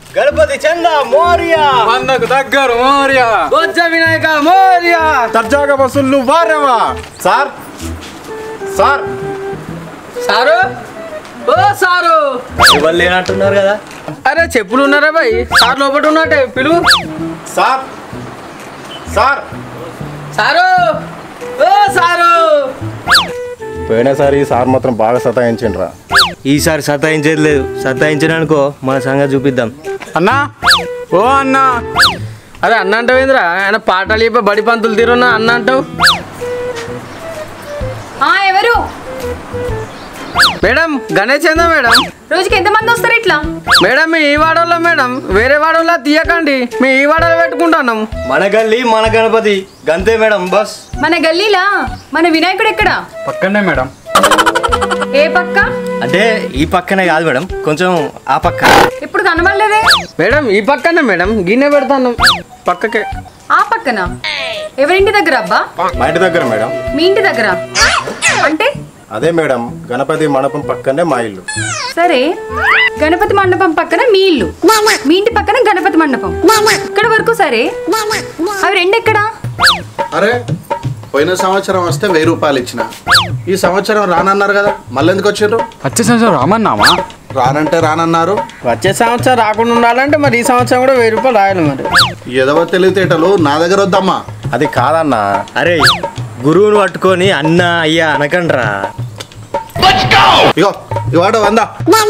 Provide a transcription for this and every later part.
గణపతి చంద మోరియా వందకు దగ్గర మోరియా బొజ్జ వినాయక మోరియా తర్జాగా వసూళ్ళు వారేవా సార్ సార్ సారు ఓ సారు ఎవరు లేనట్టున్నారు కదా అరే చెప్పులు ఉన్నారా బాయ్ సార్ లోపల ఉన్నట్టే పిలువు సార్ సార్ సారు ఓ సారు పోయినసారి సార్ మాత్రం బాగా సతాయించిండ్రా ఈసారి సతాయించేది లేదు సతాయించడానికో మన సంగతి చూపిద్దాం అన్నా ఓ అన్నా అరే అన్న అంటావేంద్రా ఆయన పాటలు చెప్పి బడి పంతులు తీరున్నా అన్న అంటావు ఆ ఎవరు మేడం గణేష్ చందా మేడం రోజుకి ఎంతమంది వస్తారు ఇట్లా మేడం మీ ఈ వాడలో మేడం వేరే వాడలో తీయకండి మీ ఈ వాడలో పెట్టుకుంటున్నాం మన గల్లి మన గణపతి గంతే మేడం బస్ మన గల్లీలా మన వినాయకుడు ఎక్కడా పక్కనే మేడం ఏ పక్క అంటే ఈ పక్కనే కాదు మేడం కొంచెం ఆ పక్క ఇప్పుడు కనబడలేదే మేడం ఈ పక్కనే మేడం గిన్నె పెడతాను పక్కకే ఆ పక్కన ఎవరింటి దగ్గర అబ్బా మా ఇంటి దగ్గర మేడం మీ ఇంటి దగ్గర అంటే అదే మేడం గణపతి మండపం పక్కనే మా ఇల్లు సరే గణపతి మండపం పక్కన మీ ఇల్లు మీ ఇంటి పక్కన గణపతి మండపం ఇక్కడ వరకు సరే అవి రెండు ఎక్కడా అరే పోయిన సంవత్సరం వస్తే వెయ్యి రూపాయలు ఇచ్చిన ఈ సంవత్సరం రానన్నారు కదా మళ్ళీ ఎందుకు వచ్చిండ్రు వచ్చే సంవత్సరం రామన్నామా రానంటే రానన్నారు వచ్చే సంవత్సరం రాకుండా ఉండాలంటే మరి ఈ సంవత్సరం కూడా వెయ్యి రూపాయలు రాయాలి మరి ఎదవ తెలివితేటలు నా దగ్గర వద్దమ్మా అది కాదన్నా అరే గురువును పట్టుకొని అన్న అయ్యా అనకండ్రా ఇగో ఇవాడ వందా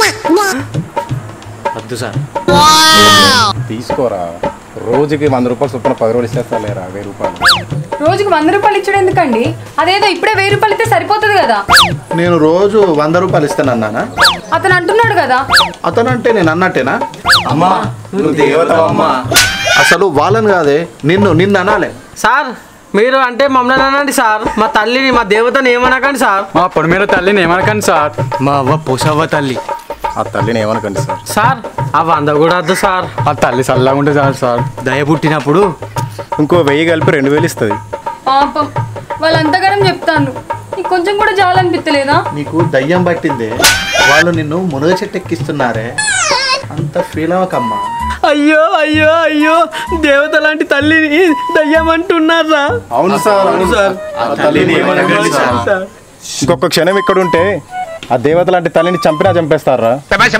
వద్దు సార్ తీసుకోరా రోజుకి వంద రూపాయలు చొప్పున పది రోజులు ఇచ్చేస్తా లేరా వెయ్యి రూపాయలు రోజుకి వంద రూపాయలు ఇచ్చడం ఎందుకండి అదేదో ఇప్పుడే వెయ్యి రూపాయలు ఇస్తే సరిపోతుంది కదా నేను రోజు వంద రూపాయలు ఇస్తానన్నానా అతను అంటున్నాడు కదా అతనంటే నేను అన్నట్టేనా అమ్మా నువ్వు దేవతమ్మా అసలు వాళ్ళని కాదే నిన్ను నిన్ను అనాలే సార్ మీరు అంటే మమ్మల్ని అనండి సార్ మా తల్లిని మా దేవతని ఏమనకండి సార్ మా పొడిమేర తల్లిని ఏమనకండి సార్ మా అవ్వ పొసవ్వ తల్లి ఆ తల్లిని ఏమనకండి సార్ సార్ ఆ వంద కూడా వద్దు సార్ ఆ తల్లి చల్లగా ఉంటే చాలు సార్ దయ పుట్టినప్పుడు ఇంకో వెయ్యి కలిపి రెండు వేలు ఇస్తుంది పాపం వాళ్ళంతగానం చెప్తాను నీకు కొంచెం కూడా జాలనిపించలేదా నీకు దయ్యం పట్టిందే వాళ్ళు నిన్ను మునగ చెట్టు ఎక్కిస్తున్నారే అంత ఫీల్ అవ్వకమ్మా అయ్యో అయ్యో అయ్యో దేవత లాంటి తల్లిని దయ్యమంటున్నారా అవును సార్ అవును సార్ ఆ తల్లిని ఏమనకండి సార్ ఇంకొక క్షణం ఇక్కడ ఉంటే ఆ దేవత లాంటి తల్లిని చంపినా చంపేస్తారా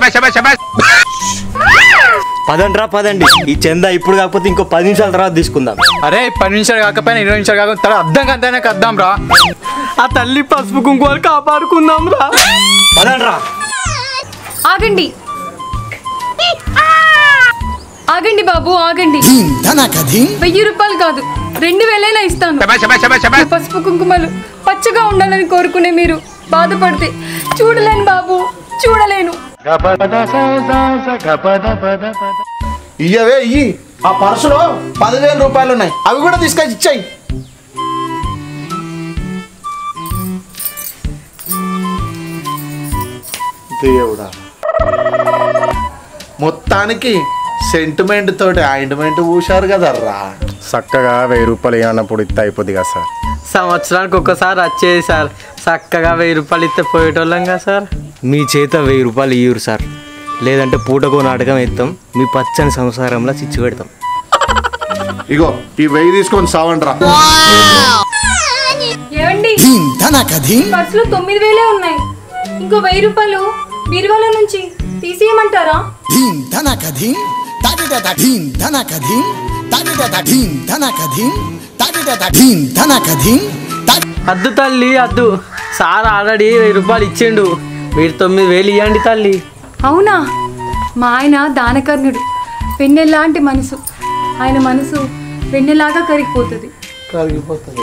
పదండ్రా పదండి ఈ చందా ఇప్పుడు కాకపోతే ఇంకో పది నిమిషాల తర్వాత తీసుకుందాం అరే పది నిమిషాలు కాకపోయినా ఇరవై నిమిషాలు కాకపోతే తర్వాత అర్థం కద్దానే కద్దాం రా ఆ తల్లి పసుపు కుంకుమలు కాపాడుకుందాం రా పదండ్రా ఆగండి ఆగండి బాబు ఆగండి వెయ్యి రూపాయలు కాదు రెండు వేలైనా ఇస్తాను ఈ పసుపు కుంకుమలు పచ్చగా ఉండాలని కోరుకునే మీరు బాధపడితే చూడలేను బాబు చూడలేను ఇయ్యవే ఇయ్యి ఆ పర్సులో పదివేల రూపాయలు ఉన్నాయి అవి కూడా తీసుకొచ్చి ఇచ్చాయి దేవుడా మొత్తానికి సెంటిమెంట్ తోటి ఆయింట్మెంట్ పూశారు కదర్రా చక్కగా వెయ్యి రూపాయలు ఇవ్వనప్పుడు ఇస్తే అయిపోద్ది కదా సార్ సంవత్సరానికి ఒక్కసారి వచ్చేది సార్ చక్కగా వెయ్యి రూపాయలు ఇస్తే పోయేటోళ్ళం కదా సార్ మీ చేత వెయ్యి రూపాయలు ఇయ్యూరు సార్ లేదంటే పూటకో నాటకం ఎత్తాం మీ పచ్చని సంసారంలో చిచ్చు పెడతాం ఇగో ఈ వెయ్యి తీసుకొని సావండ్రా ఏమండి పర్సులో తొమ్మిది వేలే ఉన్నాయి ఇంకో వెయ్యి రూపాయలు బీరువాల నుంచి తీసేయమంటారా ధీం ధనకధీం తడిదద ధీం ధనకధీం తడిదద ధీం ధనకధీం తడిదద ధీం ధనకధీం తడి అద్దు తల్లి అద్దు సార్ ఆల్రెడీ వెయ్యి రూపాయలు ఇచ్చిండు మీరు తొమ్మిది వేలు ఇవ్వండి తల్లి అవునా మా ఆయన దానకర్ణుడు వెన్నెల్లాంటి మనసు ఆయన మనసు వెన్నెలాగా కరిగిపోతుంది కరిగిపోతుంది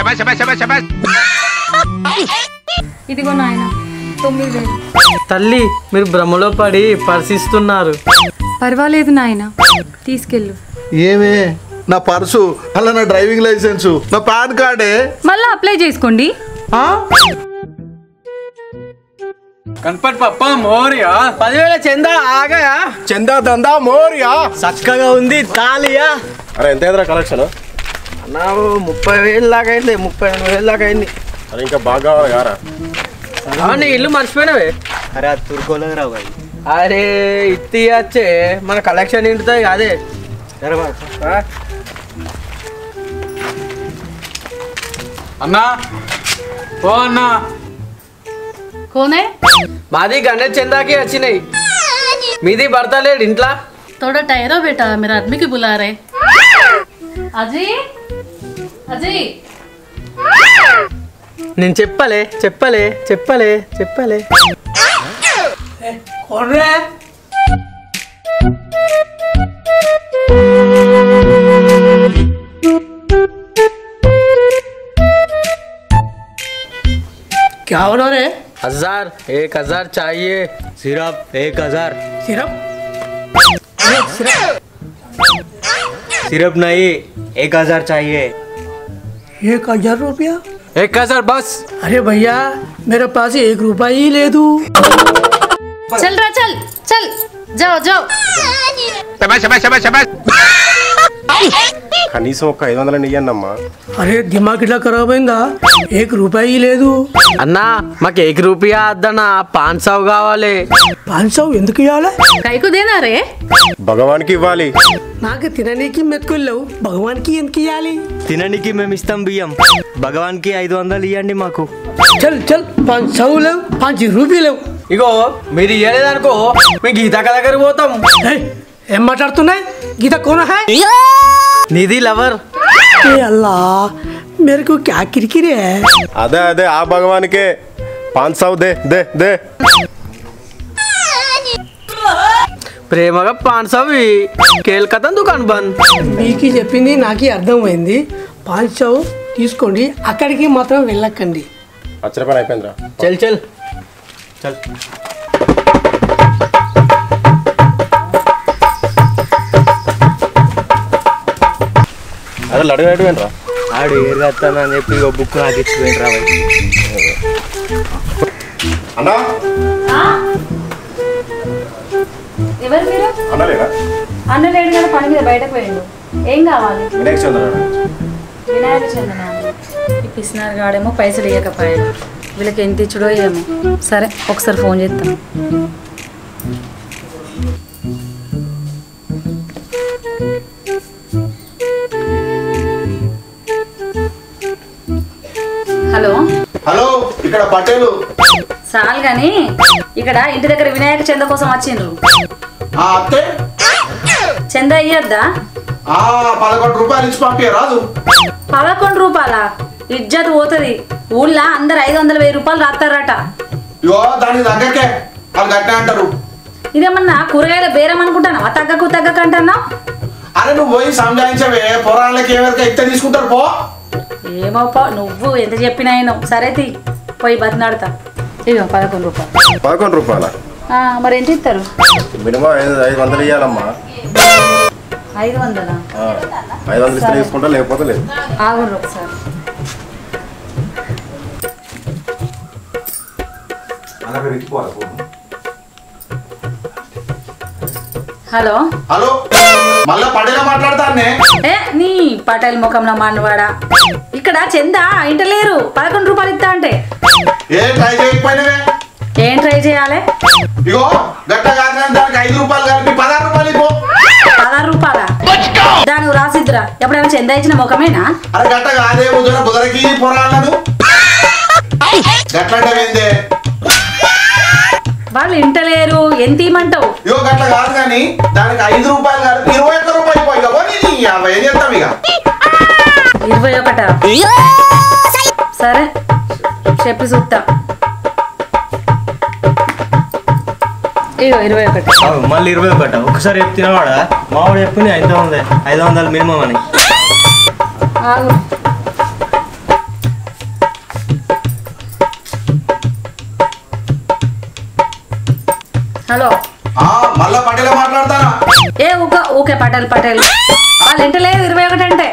ఇదిగో నాయన తొమ్మిది వేలు తల్లి మీరు భ్రమలో పడి పరిశిస్తున్నారు పర్వాలేదు నాయన తీసుకెళ్ళు ఏమే నా పర్సు అలా నా డ్రైవింగ్ లైసెన్సు నా పాన్ కార్డే మళ్ళా అప్లై చేసుకోండి ఆ? గణపతి పప్ప మోరియా పదివేల చందా ఆగయా చందా దందా మోరియా చక్కగా ఉంది తాలియా అరే ఎంత అయిందిరా కలెక్షన్ నా ముప్పై వేలు దాకా అయింది ముప్పై ఎనిమిది వేలు దాకా అయింది అరే ఇంకా బాగా కావాలి కారా అవును ఇల్లు మర్చిపోయినవే అరే అది తురుకోలేదు రా బాయ్ అరే ఇత్తి వచ్చే మన కలెక్షన్ నిండుతాయి అదే ఆ? అన్నా ఓ అన్నా कौन है మాది గణేష్ చందాకి వచ్చినాయి మీది భర్త లేడు ఇంట్లో थोड़ा ठहरो बेटा मेरा आदमी की बुला रहे अजय अजय నేను చెప్పలే చెప్పలే చెప్పలే చెప్పలే क्या हो रहा है हजार एक हजार चाहिए सिर्फ एक हजार सिर्फ सिर्फ नहीं एक हजार चाहिए एक हजार रुपया एक हजार बस अरे भैया मेरे पास एक रुपया ही ले दू चल रहा चल चल जाओ जाओ కనీసం ఒక ఐదు వందలని ఇవ్వండి అమ్మా अरे दिमाग इतना खराब होगा एक रुपया ही ले दू అన్నా మాకు ఏక రూపాయ వద్దన్నా పాన్ సౌ కావాలి पाँच सौ ఎందుకు ఇవ్వాలి कई को देना रे భగవాన్కి ఇవ్వాలి నాకు తిననీకి మెతుకులు లేవు భగవాన్కి ఎందుకు ఇవ్వాలి తినడానికి మేము ఇస్తాం బియ్యం భగవాన్కి ఐదు వందలు ఇవ్వండి మాకు చల్ చల్ పాँच सौ లేవు పాँच రూపాయలు లేవు ఇగో మీరు ఇవ్వలేదనుకో మేము గీతాక దగ్గర పోతాం ఏయ్, ఏం మాట్లాడుతున్నాయి గీత కోన హై నిధి లవర్ ఏ అల్లా మేరకు క్యా కిరికిరి హై అదే అదే ఆ భగవానికే పాన్ సౌ దే దే దే ప్రేమగా పాన్ సౌ కేల్కతా దుకాన్ బంద్ మీకు చెప్పింది నాకు అర్థమైంది పాँच सौ తీసుకోండి అక్కడికి మాత్రం వెళ్ళకండి అచ్చర పని అయిపోయిందిరా చల్ చల్ అదే లడుగు అయిపోయిందిరా ఆడు ఏరుగత్తానని చెప్పి ఒక బుక్ నాకు ఇచ్చిపోయింది రా భయ్. అన్నా ఎవరు మీరు అన్నలేరా అన్న లేడు కదా పని మీద బయటకు పోయిండు ఏం కావాలి వినాయక చంద్ర వినాయక చందన ఇప్పిస్తున్నారు కాడేమో పైసలు ఇవ్వకపోయాడు వీళ్ళకి ఎంత ఇచ్చుడో ఏమో సరే ఒకసారి ఫోన్ చేస్తాను హలో హలో ఇక్కడ పటేలు చాలు కానీ ఇక్కడ ఇంటి దగ్గర వినాయక చంద కోసం వచ్చిండ్రు ఆ అత్తే చంద ఇయ్యద్దా ఆ పదకొండు రూపాయలు ఇచ్చి పంపే రాదు పదకొండు రూపాయల ఇజ్జత్ పోతుంది ఊళ్ళో అందరు ఐదు వందల వెయ్యి రూపాయలు రాస్తారట ఇగో దానికి తగ్గకే వాళ్ళు గట్టే అంటారు ఇదేమన్నా కూరగాయల బేరం అనుకుంటానా తగ్గకు తగ్గకు అంటున్నావు అరే నువ్వు పోయి సంజాయించవే పొరాళ్ళకి ఎవరికి ఎత్తే తీసుకుంటారు పో ఏమో పో నువ్వు ఎంత చెప్పినా అయినావు సరే తీ పోయి బతినాడతా ఇగో పదకొండు రూపాయలు పదకొండు రూపాయల ఆ, మరి ఎంత ఇస్తారు మినిమం ఐదు ఐదు వందలు ఇవ్వాలమ్మా ఐదు వందలా ఆ, ఐదు వందలు ఇస్తే తీసుకుంటా లేకపోతే లేదు ఆగుండ్రు ఒకసారి హలో హలో మళ్ళా పడేలా మాట్లాడతానే ఏ నీ పటేల్ ముఖంలో మానవాడా ఇక్కడ చంద ఇంటలేరు పదకొండు రూపాయలు ఇస్తా అంటే ఏ ట్రై చేయకపోయినవే ఏం ట్రై చేయాలి ఇగో గట్ట కాదు దానికి ఐదు రూపాయలు కలిపి పదహారు రూపాయలు ఇవ్వు పదహారు రూపాయల దాని రాసిద్దురా ఎప్పుడైనా చంద ఇచ్చిన ముఖమేనా అరే గట్ట కాదే బుధన బుధరకి పొరాళ్ళను గట్లంటే వాళ్ళు ఇంటలేరు ఎంత ఇమ్మంటావు ఇగో గట్ల కాదు కానీ దానికి ఐదు రూపాయలు కలిపి ఇరవై ఒక్క రూపాయలు పోయి ఇక పోనీ నీ యాభై ఏం చేస్తాం ఇక ఇరవై ఒకట సరే చెప్పి చూస్తా ఇగో ఇరవై ఒకటి అవు, మళ్ళీ ఇరవై ఒకట ఒకసారి చెప్తున్నావాడా మావాడు చెప్పింది ఐదు వందలు ఐదు వందలు మినిమం అని ఆగు హలో ఆ, మళ్ళా పటేలా మాట్లాడతానా ఏ ఊక ఊకే పటేల్ పటేల్ వాళ్ళు ఇంటలేదు ఇరవై ఒకటి అంటే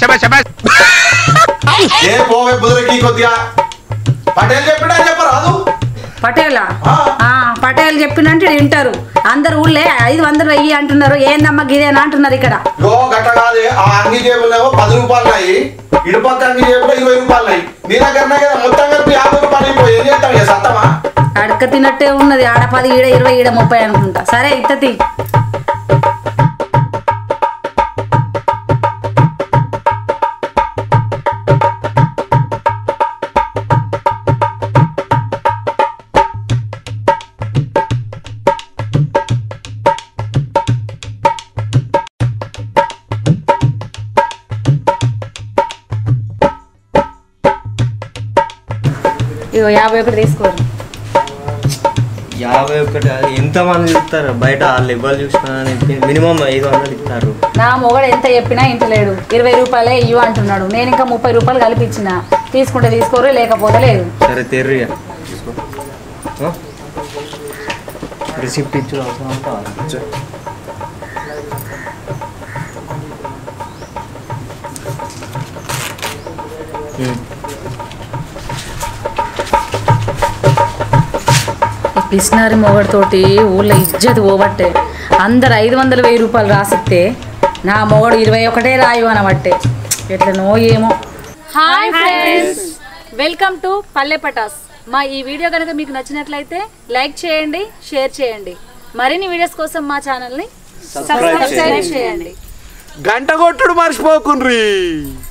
ఏ పోవే బుధరకి కొద్దిగా పటేల్ చెప్పినా చెప్పరాదు పటేలా ఆ. ఆ, పటేల్ చెప్పినంటే వింటారు అందరు ఊళ్ళే ఐదు వందలు వెయ్యి అంటున్నారు ఏందమ్మా గిదేనా అంటున్నారు ఇక్కడ ఇగో గట్ట కాదే ఆ అంగి జేబులేమో పది రూపాయలు ఉన్నాయి ఇటు పక్క కూడా ఇరవై రూపాయలు అయ్యి నీ దగ్గరనే కదా మొత్తం కలిపి యాభై రూపాయలు అయిపోయి ఏం చేస్తాం ఇక సత్తమా అడక తిన్నట్టే ఉన్నది ఆడ పది ఈడ ఇరవై ఈడ ముప్పై అనుకుంటా సరే ఇత్తతి ఇగో యాభై ఒకటి తీసుకోరు యాభై ఒకటి అది ఎంతమంది ఇస్తారు బయట వాళ్ళు ఇవ్వాలి చూసినా మినిమం ఐదు వందలు ఇస్తారు నా మొగడు ఎంత చెప్పినా ఇంటలేడు ఇరవై రూపాయలే ఇవ్వు అంటున్నాడు నేను ఇంకా ముప్పై రూపాయలు కలిపించిన తీసుకుంటే తీసుకోరు లేకపోతే లేదు సరే తెర్రి రిసిప్ట్ ఇచ్చు అవసరం అంతా ఈ పిసినారి మొగడితోటి ఊళ్ళో ఇజ్జత్ పోబట్టే అందరు ఐదు వందలు వెయ్యి రూపాయలు రాసిస్తే నా మొగడు ఇరవై ఒకటే రాయు అనబట్టే ఎట్లనో ఏమో హాయ్ ఫ్రెండ్స్ వెల్కమ్ టు పల్లె పటాస్ మా ఈ వీడియో కనుక మీకు నచ్చినట్లయితే లైక్ చేయండి షేర్ చేయండి మరిన్ని వీడియోస్ కోసం మా ఛానల్ని సబ్స్క్రైబ్ చేయండి గంట కొట్టుడు మర్చిపోకుండ్రీ